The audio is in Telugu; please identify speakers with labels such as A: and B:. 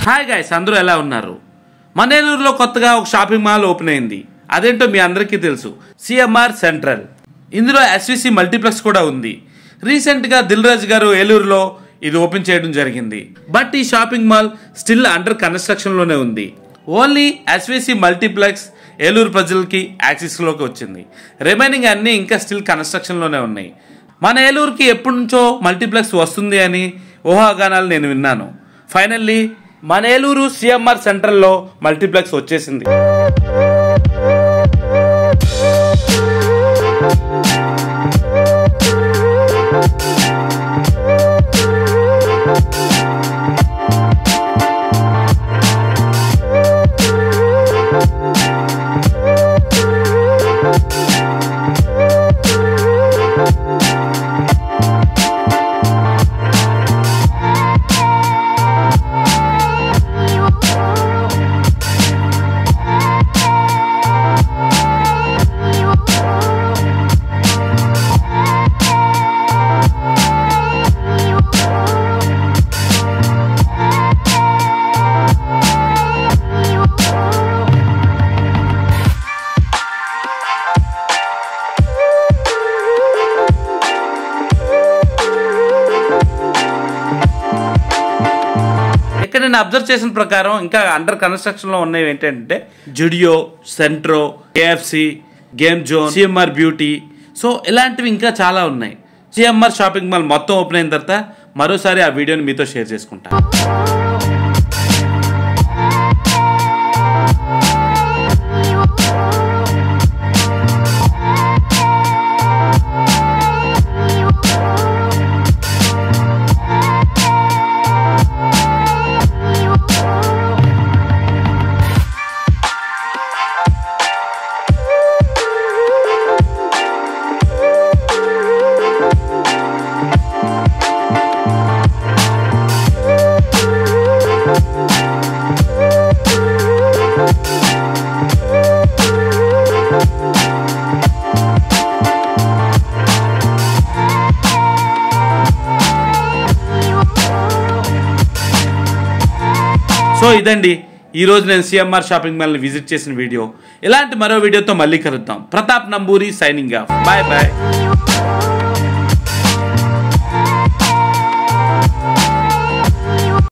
A: హాయ్ గైస్ అందరూ ఎలా ఉన్నారు మన ఏలూరులో కొత్తగా ఒక షాపింగ్ మాల్ ఓపెన్ అయింది అదేంటో మీ అందరికీ తెలుసు సిఎంఆర్ సెంట్రల్ ఇందులో ఎస్విసి మల్టీప్లెక్స్ కూడా ఉంది రీసెంట్గా దిల్ రాజు గారు ఏలూరులో ఇది ఓపెన్ చేయడం జరిగింది బట్ ఈ షాపింగ్ మాల్ స్టిల్ అండర్ కన్స్ట్రక్షన్లోనే ఉంది ఓన్లీ ఎస్విసి మల్టీప్లెక్స్ ఏలూరు ప్రజలకి యాక్సిస్లోకి వచ్చింది రిమైనింగ్ అన్నీ ఇంకా స్టిల్ కన్స్ట్రక్షన్లోనే ఉన్నాయి మన ఏలూరుకి ఎప్పటి నుంచో మల్టీప్లెక్స్ వస్తుంది అని ఊహాగానాలు నేను విన్నాను ఫైనల్లీ మన ఏలూరు సిఎంఆర్ సెంట్రల్లో మల్టీప్లెక్స్ వచ్చేసింది ఇక్కడ నేను అబ్జర్వ్ చేసిన ప్రకారం ఇంకా అండర్ కన్స్ట్రక్షన్ లో ఉన్నవి ఏంటంటే Zudio Centro KFC game zone CMR beauty so ఇలాంటివి ఇంకా చాలా ఉన్నాయి సిఎంఆర్ షాపింగ్ మాల్ మొత్తం ఓపెన్ అయిన తర్వాత మరోసారి ఆ వీడియోని మీతో షేర్ చేసుకుంటా సో ఇదండి ఈ రోజు నేను సిఎంఆర్ షాపింగ్ మాల్ని విజిట్ చేసిన వీడియో ఇలాంటి మరో వీడియోతో మళ్ళీ కలుద్దాం Pratap Namburi signing off bye bye